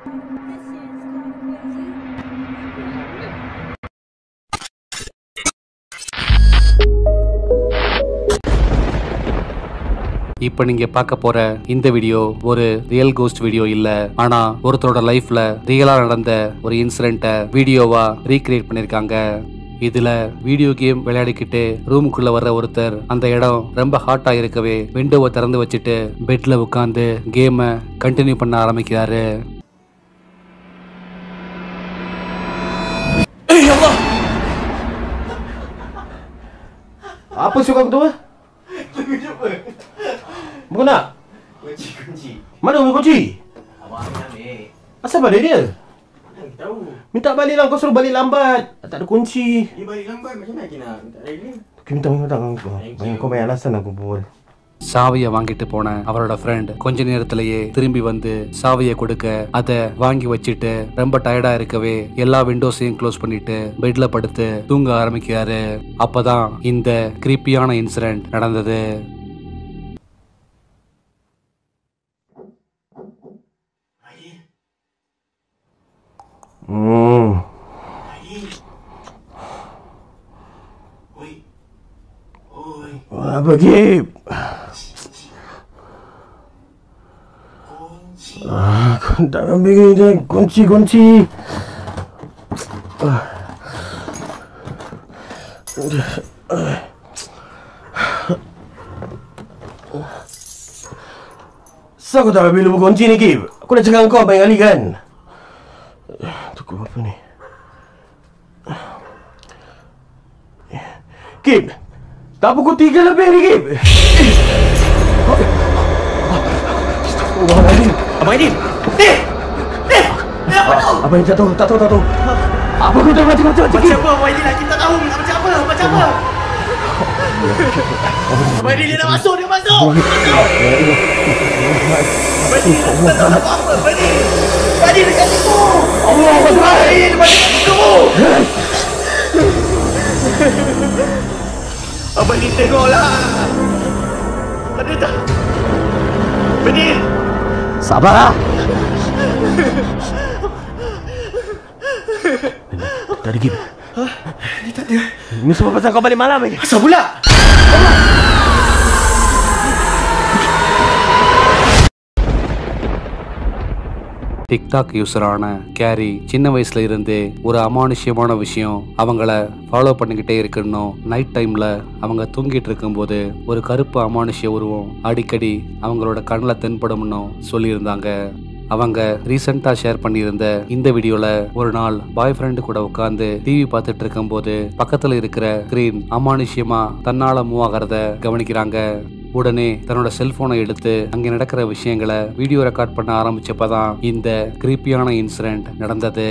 இப்போ நீங்க பார்க்க போற இந்த வீடியோ ஒரு ரியல் கோஸ்ட் வீடியோ இல்ல ஆனா ஒருத்தரோட லைஃப்ல ரியலா நடந்த ஒரு இன்சிடென்ட்டை வீடியோவா ரீக்ரியேட் பண்ணிருக்காங்க இதுல வீடியோ கேம் விளையாடிக்கிட்டு ரூமுக்குள்ள வர்ற ஒருத்தர் அந்த இடம் ரொம்ப ஹாட்டா இருக்கவே விண்டோவை திறந்து வச்சுட்டு பெட்ல உட்காந்து கேமை கண்டினியூ பண்ண ஆரம்பிக்கிறாரு Apa suka kau tu? Bukan nak? Kunci kunci. Mana kunci kunci? Abang ambil ambil. Asal balik dia? Mana kita tahu. Minta balik lah, kau suruh balik lambat. Tak ada kunci. Dia balik lambat macam mana kita nak minta lain Kau minta, minta, minta. Kau, Thank kau banyak alasan aku buat. சாவியை வாங்கிட்டு போன அவரோட friend கொஞ்ச நேரத்திலேயே திரும்பி வந்து சாவியை கொடுக்க அதை வாங்கி வச்சுட்டு ரொம்ப டயர்டா இருக்கவே எல்லா விண்டோஸையும் க்ளோஸ் பண்ணிட்டு பெட்ல படுத்து தூங்க ஆரம்பிக்கிறாரு அப்பதான் இந்த கிரீப்பியான இன்சிடென்ட் நடந்தது Hmm. Oi. Oi. Apa Gip? Kunci. Ah, kau tak ambil ni je. Kunci, kunci. Ah. Kenapa kau tak ambil lupa kunci ni, Gip? Aku dah cakap kau banyak kali kan? Tukar apa ni? Gip! Tak pukul tiga lebih ni, Gip! Astagfirullahaladzim! Abang Aidin! Eh! Eh! Abang Aidin tak tahu, tak tahu, tak tahu. Apa kau dah macam macam macam Macam apa Abang Aidil lah kita tahu nak macam apa macam apa. Abang Aidil dia dah masuk dia masuk. Abang Aidil tak tahu apa-apa Abang Aidil. Abang Aidil dekat situ. Allah Abang Aidil dekat situ. Abang Aidil tengoklah. Ada tak? Abang Aidil. Sabarlah! Tak ada Gip. Dia tak ada. Ini semua pasal kau balik malam ni. Asal pula? TikTok யூசரான Carrie சின்ன வயசுல இருந்தே ஒரு அமானுஷ்யமான விஷயம் அவங்கள follow பண்ணிக்கிட்டே இருக்கணும் night டைம்ல அவங்க தூங்கிட்டு இருக்கும்போது ஒரு கருப்பு அமானுஷ்ய உருவம் அடிக்கடி அவங்களோட கண்ணில் தென்படும்னு சொல்லியிருந்தாங்க அவங்க ரீசெண்டாக ஷேர் பண்ணியிருந்த இந்த வீடியோல ஒரு நாள் பாய் ஃப்ரெண்டு கூட உட்காந்து டிவி பார்த்துட்டு இருக்கும்போது பக்கத்துல இருக்கிற ஸ்கிரீன் அமானுஷ்யமா தன்னால மூவ் ஆகிறத கவனிக்கிறாங்க உடனே தன்னோட செல்போனை எடுத்து அங்க நடக்கிற விஷயங்களை வீடியோ ரெக்கார்ட் பண்ண ஆரம்பிச்சப்பதான் இந்த கிரீப்பியான இன்சிடென்ட் நடந்தது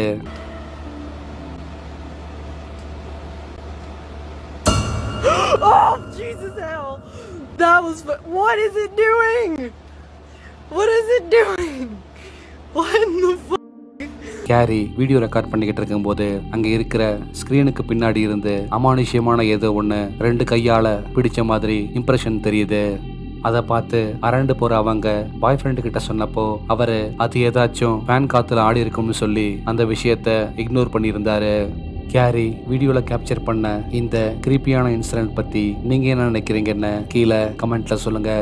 Oh, Jesus hell! That was. fu- What is it doing? What is it doing? What in the fuck? Carrie video record பண்ணிக்கிட்டு இருக்கும்போது அங்க இருக்கிற ஸ்கிரீனுக்கு பின்னாடி இருந்து அமானுஷ்யமான ஏதோ ஒண்ணு ரெண்டு கையால பிடிச்ச மாதிரி இம்ப்ரெஷன் தெரியுது அதை பார்த்து அரண்டு போற அவங்க பாய் ஃப்ரெண்டு கிட்ட சொன்னப்போ அவரு அது ஏதாச்சும் ஃபேன் காத்துல ஆடி இருக்கும்னு சொல்லி அந்த விஷயத்த இக்னோர் பண்ணியிருந்தாரு கேரி வீடியோல கேப்சர் பண்ண இந்த கிரீப்பியான இன்சிடென்ட் பத்தி நீங்க என்ன நினைக்கிறீங்கன்னு கீழே கமெண்ட்ல சொல்லுங்க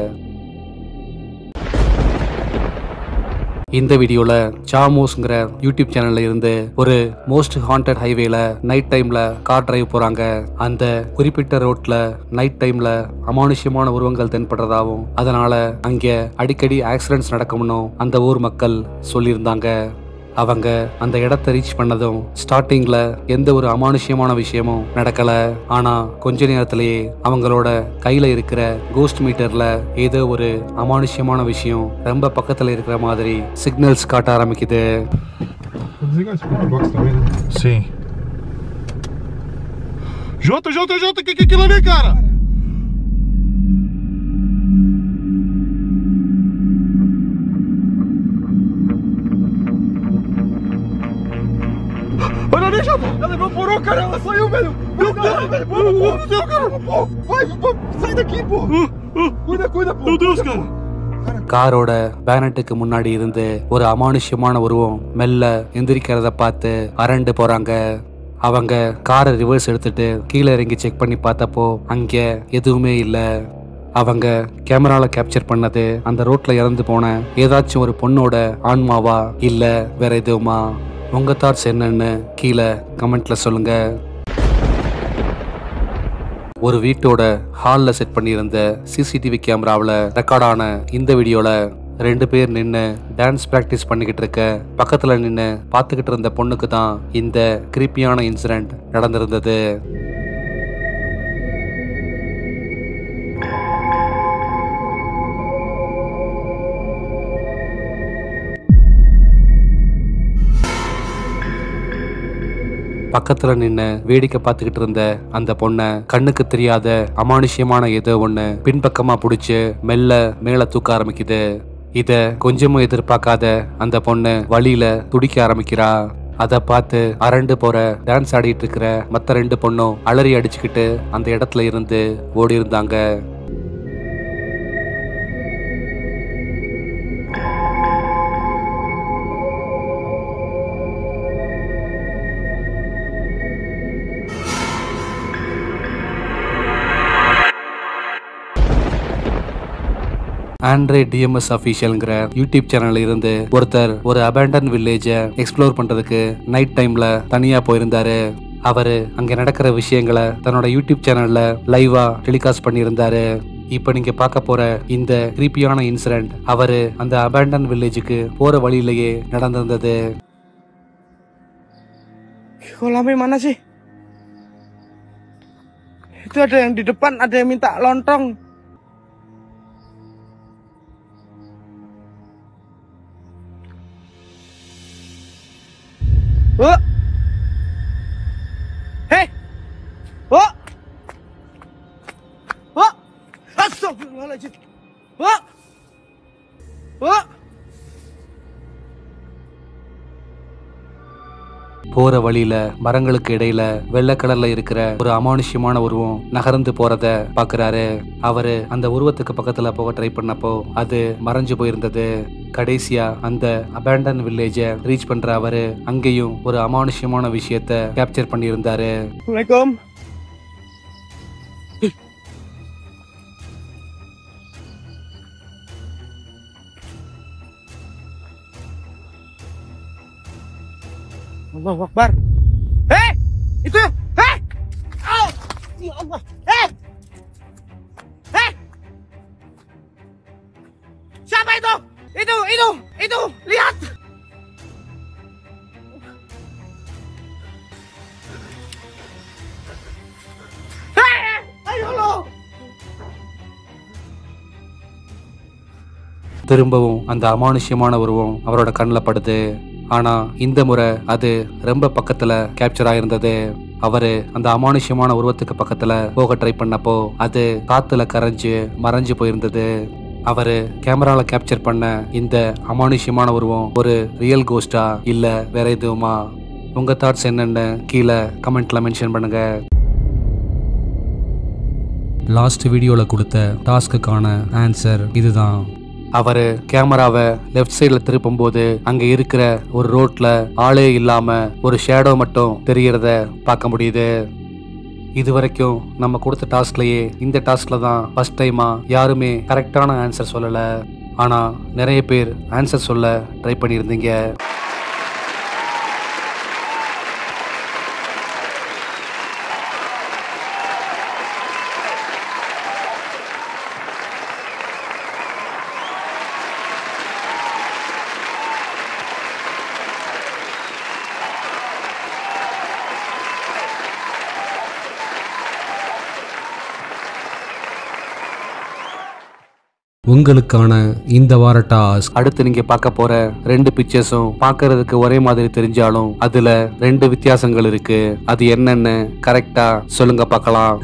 இந்த வீடியோல சாமோஸ்ங்கிற யூடியூப் சேனல்ல இருந்து ஒரு மோஸ்ட் ஹாண்டட் ஹைவேல நைட் டைம்ல கார் டிரைவ் போறாங்க அந்த குறிப்பிட்ட ரோட்ல நைட் டைம்ல அமானுஷ்யமான உருவங்கள் தென்படுறதாவும் அதனால அங்க அடிக்கடி ஆக்சிடென்ட்ஸ் நடக்கும்னு அந்த ஊர் மக்கள் சொல்லியிருந்தாங்க அவங்க அந்த இடத்தை ரீச் பண்ணதும் ஸ்டார்டிங்ல எந்த ஒரு அமானுஷ்யமான விஷயமும் நடக்கல ஆனா கொஞ்ச நேரத்திலேயே அவங்களோட கையில இருக்கிற கோஸ்ட் மீட்டர்ல ஏதோ ஒரு அமானுஷ்யமான விஷயம் ரொம்ப பக்கத்துல இருக்கிற மாதிரி சிக்னல்ஸ் காட்ட ஆரம்பிக்குது Desligar esse box também, né? Sim. Jota, Jota, Jota, o que que é aquilo ali, cara? Olha ali, Jota! Ela evaporou, cara! Ela saiu, velho! Meu Deus, velho! Vamos, vamos, meu Deus, cara! Pô, vai, pô, sai daqui, pô! Cuida, cuida, pô! Meu Deus, cara! காரோட பேனட்டுக்கு முன்னாடி இருந்து ஒரு அமானுஷ்யமான உருவம் மெல்ல எந்திரிக்கிறத பார்த்து அரண்டு போறாங்க அவங்க காரை ரிவர்ஸ் எடுத்துட்டு கீழே இறங்கி செக் பண்ணி பார்த்தப்போ அங்க எதுவுமே இல்லை அவங்க கேமரால கேப்சர் பண்ணது அந்த ரோட்ல இறந்து போன ஏதாச்சும் ஒரு பொண்ணோட ஆன்மாவா இல்ல வேற எதுவுமா உங்க தாட்ஸ் என்னன்னு கீழே கமெண்ட்ல சொல்லுங்க ஒரு வீட்டோட ஹாலில் செட் பண்ணியிருந்த சிசிடிவி கேமராவில் ரெக்கார்டான இந்த வீடியோவில் ரெண்டு பேர் நின்று டான்ஸ் ப்ராக்டிஸ் பண்ணிக்கிட்டு இருக்க பக்கத்தில் நின்று பார்த்துக்கிட்டு இருந்த பொண்ணுக்கு தான் இந்த கிரிப்பியான இன்சிடெண்ட் நடந்திருந்தது பக்கத்துல நின்னு வேடிக்கை பார்த்துக்கிட்டு இருந்த அந்த பொண்ணை கண்ணுக்கு தெரியாத அமானுஷ்யமான ஏதோ ஒண்ணு பின்பக்கமா புடிச்சு மெல்ல மேல தூக்க ஆரம்பிக்குது இத கொஞ்சமும் எதிர்பார்க்காத அந்த பொண்ணு வழியில துடிக்க ஆரம்பிக்கிறா அதை பார்த்து அரண்டு போற டான்ஸ் ஆடிட்டு இருக்கிற மத்த ரெண்டு பொண்ணும் அலறி அடிச்சுக்கிட்டு அந்த இடத்துல இருந்து ஓடி இருந்தாங்க ஆண்ட்ரே டிஎம்எஸ் அஃபீஷியல்ங்கிற யூடியூப் சேனல்ல இருந்து ஒருத்தர் ஒரு அபேண்டன் வில்லேஜை எக்ஸ்ப்ளோர் பண்றதுக்கு நைட் டைம்ல தனியா போயிருந்தாரு அவரு அங்க நடக்கிற விஷயங்களை தன்னோட யூடியூப் சேனல்ல லைவா டெலிகாஸ்ட் பண்ணியிருந்தாரு இப்போ நீங்க பார்க்க போற இந்த கிரீப்பியான இன்சிடென்ட் அவரு அந்த அபேண்டன் வில்லேஜுக்கு போற வழியிலேயே நடந்திருந்தது Kolam mana sih? Itu ada yang di depan, ada yang minta lontong. Oh. Hei. Oh. Oh. Astagfirullahaladzim. Oh. Oh. போற வழியில மரங்களுக்கு இடையில வெள்ளை கலர்ல இருக்கிற ஒரு அமானுஷ்யமான உருவம் நகர்ந்து போறத பாக்குறாரு அவரு அந்த உருவத்துக்கு பக்கத்துல போக ட்ரை பண்ணப்போ அது மறைஞ்சு போயிருந்தது கடைசியா அந்த அபேண்டன் வில்லேஜ ரீச் பண்ற அவரு அங்கேயும் ஒரு அமானுஷ்யமான விஷயத்த கேப்சர் பண்ணியிருந்தாரு Assalamualaikum. Allah Akbar. Hei! Itu! Hei! Oh! Ya Allah! Hei! Hei! Siapa itu? Itu, itu, itu! Lihat! Hei! Ayo lo! திரும்பவும் அந்த அமானுஷ்யமான உருவம் அவரோட கண்ணில் படுது ஆனா இந்த முறை அது ரொம்ப பக்கத்துல கேப்சர் ஆயிருந்தது அவரு அந்த அமானுஷ்யமான உருவத்துக்கு பக்கத்துல போக ட்ரை பண்ணப்போ அது காத்துல கரைஞ்சு மறைஞ்சு போயிருந்தது அவரு கேமரால கேப்சர் பண்ண இந்த அமானுஷ்யமான உருவம் ஒரு ரியல் கோஸ்டா இல்ல வேற எதுவுமா உங்க தாட்ஸ் என்னன்னு கீழே கமெண்ட்ல மென்ஷன் பண்ணுங்க லாஸ்ட் வீடியோவில் கொடுத்த டாஸ்க்குக்கான ஆன்சர் இதுதான் அவர் கேமராவை லெஃப்ட் சைடில் திருப்பும்போது அங்கே இருக்கிற ஒரு ரோட்ல ஆளே இல்லாம ஒரு ஷேடோ மட்டும் தெரியறத பார்க்க முடியுது இது வரைக்கும் நம்ம கொடுத்த டாஸ்க்லயே இந்த டாஸ்க்ல தான் ஃபர்ஸ்ட் டைமா யாருமே கரெக்டான ஆன்சர் சொல்லல ஆனா நிறைய பேர் ஆன்சர் சொல்ல ட்ரை பண்ணியிருந்தீங்க உங்களுக்கான இந்த வார டாஸ்க் அடுத்து நீங்க பார்க்க போற ரெண்டு பிக்சர்ஸும் பார்க்கிறதுக்கு ஒரே மாதிரி தெரிஞ்சாலும் அதுல ரெண்டு வித்தியாசங்கள் இருக்கு அது என்னன்னு கரெக்டா சொல்லுங்க பார்க்கலாம்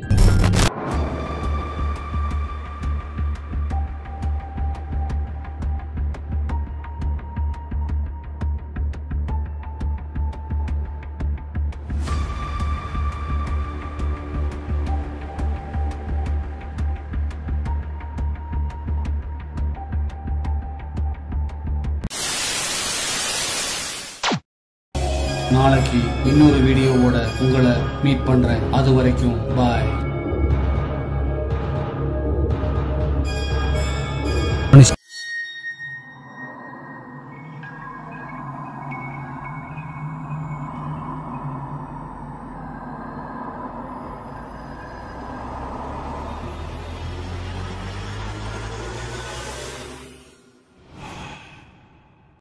நாளைக்கு இன்னொரு வீடியோவோட உங்களை மீட் பண்றேன் அது வரைக்கும் பாய்